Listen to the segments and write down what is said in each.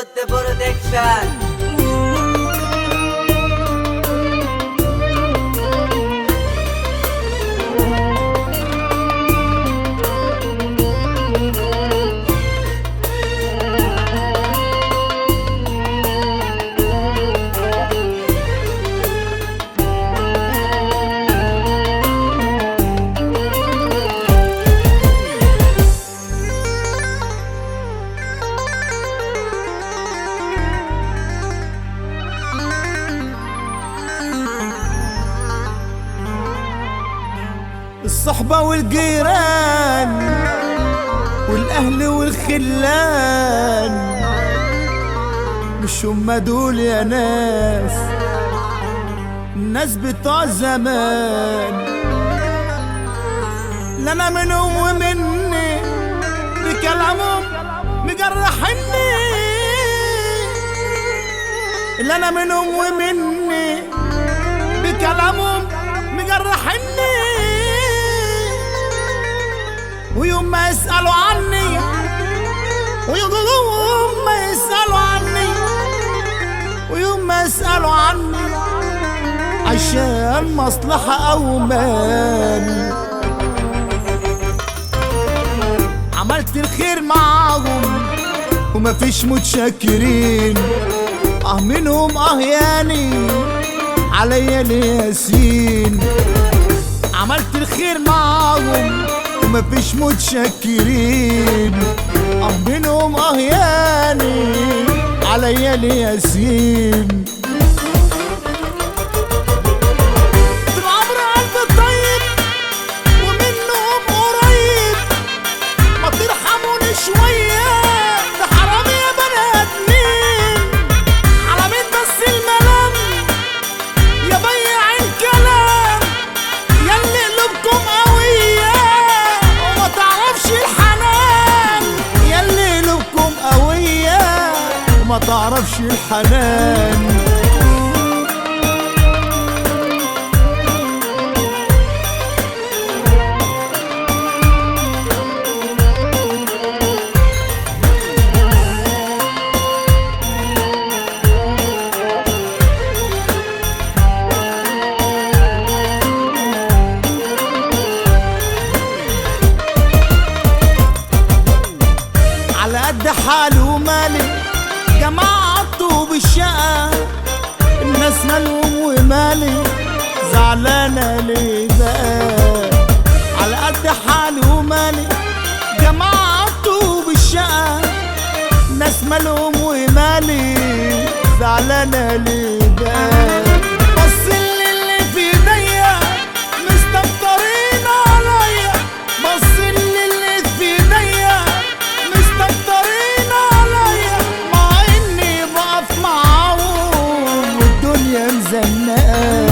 the protection. الصحبة والجيران والأهل والخلان مش هما دول يا ناس الناس بتوع زمان لا انا منهم ومني بكلامهم مجرحني لا انا منهم ومني بكلامهم مجرحني ويوم ما يسألوا عني ويوم ما يسألوا عني ويوم ما يسألوا عني عشان مصلحة أو مال عملت الخير معاهم وما فيش متشكرين اه منهم اه ياني عليا ليه ياسين عملت الخير معاهم وما فيش متشكرين اه منهم اه ياني عليا ليه ياسين طول عمري قلبي طيب ومنهم قريب ما ترحموني شوية ده حرام يا بني آدمين على مين بس الملام يا بيع الكلام يلي قلوبكم قوية وما تعرفش الحنان يلي قلوبكم قوية وما تعرفش الحنان على قد حالي ومالي جماعة طوب الشقة الناس مالهم ومالي زعلانة ليه بقى على قد حالي ومالي جماعة طوب الشقة الناس مالهم ومالي زعلانة ليه بقى بص اللي, اللي في ايديا مستكترين عليا بص اللي, اللي في ايديا مستكترين عليا مع اني بقف معاهم والدنيا مزنقه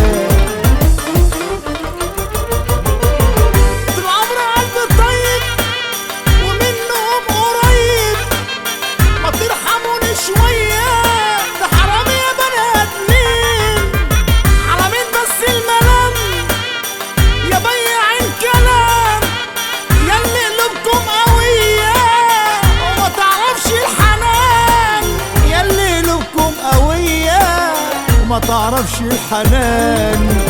طول عمري قلبي طيب ومنهم قريب ما ترحموني شوية ده حرام يا بني آدمين على مين بس الملام يا بيع الكلام يلي قلوبكم قوية وما تعرفش الحنان يلي قلوبكم قوية وما تعرفش الحنان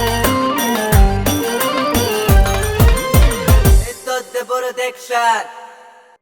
It's the protection.